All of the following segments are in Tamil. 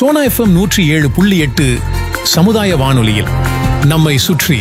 சோனா எஃப்எம் நூற்றி ஏழு புள்ளி எட்டு சமுதாய வானொலியில் நம்மை சுற்றி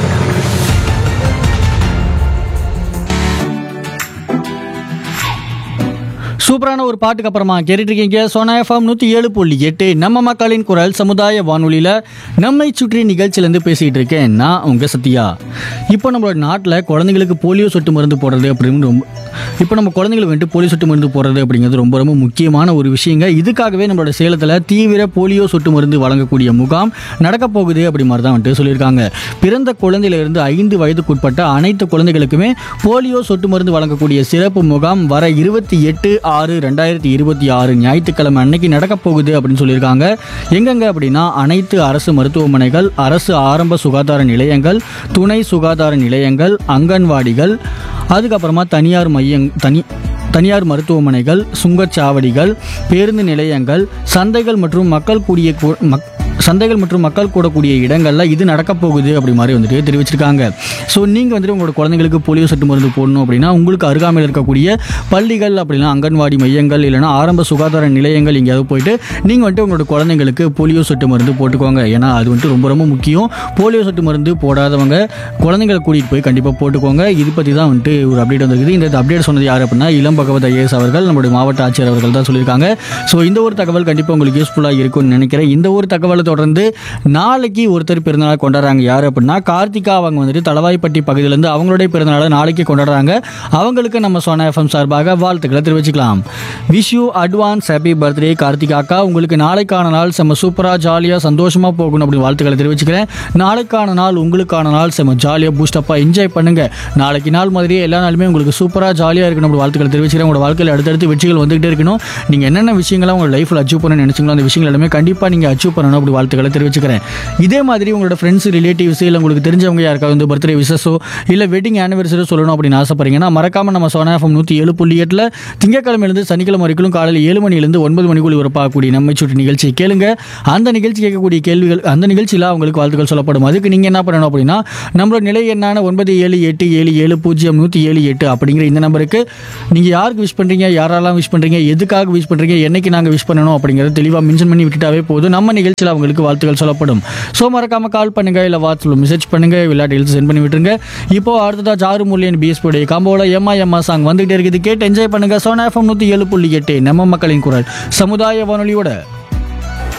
சூப்பரான ஒரு பாட்டுக்கு அப்புறமா கேட்டுட்டு இருக்கீங்க சோனா எஃப்எம் நூற்றி ஏழு புள்ளி எட்டு நம்ம மக்களின் குரல் சமுதாய வானொலியில் நம்மை சுற்றி நிகழ்ச்சியிலேருந்து பேசிகிட்டு இருக்கேன் நான் உங்கள் சத்யா இப்போ நம்மளோட நாட்டில் குழந்தைங்களுக்கு போலியோ சொட்டு மருந்து போடுறது அப்படின்னு ரொம்ப இப்போ நம்ம குழந்தைங்களுக்கு வந்துட்டு போலியோ சொட்டு மருந்து போடுறது அப்படிங்கிறது ரொம்ப ரொம்ப முக்கியமான ஒரு விஷயங்க இதுக்காகவே நம்மளோட சேலத்தில் தீவிர போலியோ சொட்டு மருந்து வழங்கக்கூடிய முகாம் நடக்க போகுது அப்படி மாதிரி தான் வந்துட்டு சொல்லியிருக்காங்க பிறந்த குழந்தையிலிருந்து ஐந்து வயதுக்குட்பட்ட அனைத்து குழந்தைகளுக்குமே போலியோ சொட்டு மருந்து வழங்கக்கூடிய சிறப்பு முகாம் வர இருபத்தி எட்டு ஆறு ரெண்டாயிரத்தி இருபத்தி ஆறு ஞாயிற்றுக்கிழமை அன்னைக்கு நடக்க போகுது அப்படின்னு சொல்லியிருக்காங்க எங்கெங்க அப்படின்னா அனைத்து அரசு மருத்துவமனைகள் அரசு ஆரம்ப சுகாதார நிலையங்கள் துணை சுகாதார நிலையங்கள் அங்கன்வாடிகள் அதுக்கப்புறமா தனியார் மையங் தனி தனியார் மருத்துவமனைகள் சுங்கச்சாவடிகள் பேருந்து நிலையங்கள் சந்தைகள் மற்றும் மக்கள் கூடிய கூ- மக் சந்தைகள் மற்றும் மக்கள் கூடக்கூடிய இடங்களில் இது நடக்க போகுது அப்படி மாதிரி வந்துட்டு தெரிவிச்சிருக்காங்க ஸோ நீங்கள் வந்துட்டு உங்களோட குழந்தைங்களுக்கு போலியோ சொட்டு மருந்து போடணும் அப்படின்னா உங்களுக்கு அருகாமையில் இருக்கக்கூடிய பள்ளிகள் அப்படின்னா அங்கன்வாடி மையங்கள் இல்லைன்னா ஆரம்ப சுகாதார நிலையங்கள் எங்கேயாவது போயிட்டு நீங்கள் வந்துட்டு உங்களோட குழந்தைங்களுக்கு போலியோ சொட்டு மருந்து போட்டுக்கோங்க ஏன்னா அது வந்துட்டு ரொம்ப ரொம்ப முக்கியம் போலியோ சொட்டு மருந்து போடாதவங்க குழந்தைங்களை கூட்டிகிட்டு போய் கண்டிப்பாக போட்டுக்கோங்க இது பற்றி தான் வந்துட்டு ஒரு அப்டேட் வந்திருக்குது இந்த அப்டேட் சொன்னது யார் அப்படின்னா இளம் பகவத் ஐஏஎஸ் அவர்கள் நம்மளுடைய மாவட்ட ஆட்சியர் அவர்கள் தான் சொல்லியிருக்காங்க ஸோ இந்த ஒரு தகவல் கண்டிப்பாக உங்களுக்கு யூஸ்ஃபுல்லாக இருக்கும்னு நினைக்கிறேன் இந்த ஒரு தகவலை தொடர்ந்து நாளைக்கு ஒருத்தர் பிறந்தநாள் கொண்டாடுறாங்க யார் அப்படின்னா கார்த்திகா அவங்க வந்துட்டு தளவாய்ப்பட்டி பகுதியிலேருந்து அவங்களுடைய பிறந்தநாளை நாளைக்கு கொண்டாடுறாங்க அவங்களுக்கு நம்ம சோனா எஃப்எம் சார்பாக வாழ்த்துக்களை தெரிவிச்சுக்கலாம் wish you advance happy birthday Karthika அக்கா உங்களுக்கு நாளைக்கான நாள் செம்ம சூப்பராக ஜாலியாக சந்தோஷமாக போகணும் அப்படின்னு வாழ்த்துக்களை தெரிவிச்சுக்கிறேன் நாளைக்கான நாள் உங்களுக்கான நாள் செம்ம ஜாலியாக பூஸ்டப்பாக என்ஜாய் பண்ணுங்க நாளைக்கு நாள் மாதிரியே எல்லா நாளுமே உங்களுக்கு சூப்பராக ஜாலியாக இருக்கணும் அப்படி வாழ்த்துக்களை தெரிவிச்சுக்கிறேன் உங்களோட வாழ்க்கையில் அடுத்தடுத்து வெற்றிகள் வந்துகிட்டே இருக்கணும் நீங்கள் என்னென்ன விஷயங்களை உங்கள் லைஃப்பில் அச்சீவ் பண்ண நினைச்சீங்களோ அந்த விஷயங்கள் எல்லாமே கண்டிப்பாக நீங்கள் அச்சீவ் பண்ணணும் அப்படி வாழ்த்துக்களை தெரிவிச்சுக்கிறேன் இதே மாதிரி உங்களோட ஃப்ரெண்ட்ஸ் ரிலேட்டிவ்ஸ் இல்லை உங்களுக்கு தெரிஞ்சவங்க யாருக்காவது வந்து பர்த்டே விசஸோ இல்லை வெட்டிங் ஆனிவர்சரி சொல்லணும் அப்படின்னு ஆசைப்படுறீங்கன்னா மறக்காம நம்ம சோனா எஃப்எம் நூற்றி ஏழு புள்ளி எட்டில் திங்கக்கிழமையிலிருந்து சனிக்கிழமை வரைக்கும் காலையில் ஏழு மணிலேருந்து ஒன்பது மணிக்குள் ஒருப்பாகக்கூடிய நம்மை சுற்றி நிகழ்ச்சியை கேளுங்க அந்த நிகழ்ச்சி கேட்கக்கூடிய கேள்விகள் அந்த நிகழ்ச்சியில் அவங்களுக்கு வாழ்த்துக்கள் சொல்லப்படும் அதுக்கு நீங்கள் என்ன பண்ணணும் அப்படின்னா நம்மளோட நிலை எண்ணான ஒன்பது ஏழு எட்டு ஏழு ஏழு பூஜ்ஜியம் நூற்றி ஏழு எட்டு அப்படிங்கிற இந்த நம்பருக்கு நீங்கள் யாருக்கு விஷ் பண்ணுறீங்க யாரெல்லாம் விஷ் பண்ணுறீங்க எதுக்காக விஷ் பண்ணுறீங்க என்னைக்கு நாங்கள் விஷ் பண்ணணும் அப்படிங்கிறத தெளிவாக மென்ஷன் பண்ணி விட்டுட்டாவே போதும் நம்ம நிகழ்ச்சியில் அவங்களுக்கு வாழ்த்துக்கள் சொல்லப்படும் ஸோ மறக்காம கால் பண்ணுங்க இல்லை வாட்ஸ்அப்பில் மெசேஜ் பண்ணுங்க விளையாட்டு எழுத்து சென்ட் பண்ணி விட்டுருங்க இப்போ அடுத்ததா ஜாரு முல்லியன் பிஎஸ்பியுடைய காம்போல எம்மா எம்மா சாங் வந்துகிட்டே இருக்குது கேட்டு என்ஜாய் பண்ணுங்க சோனா எஃப்எம் நூற்றி ஏழு புள்ளி எட்டு நம்ம மக்களின் குரல் சமுதாய வானொலியோட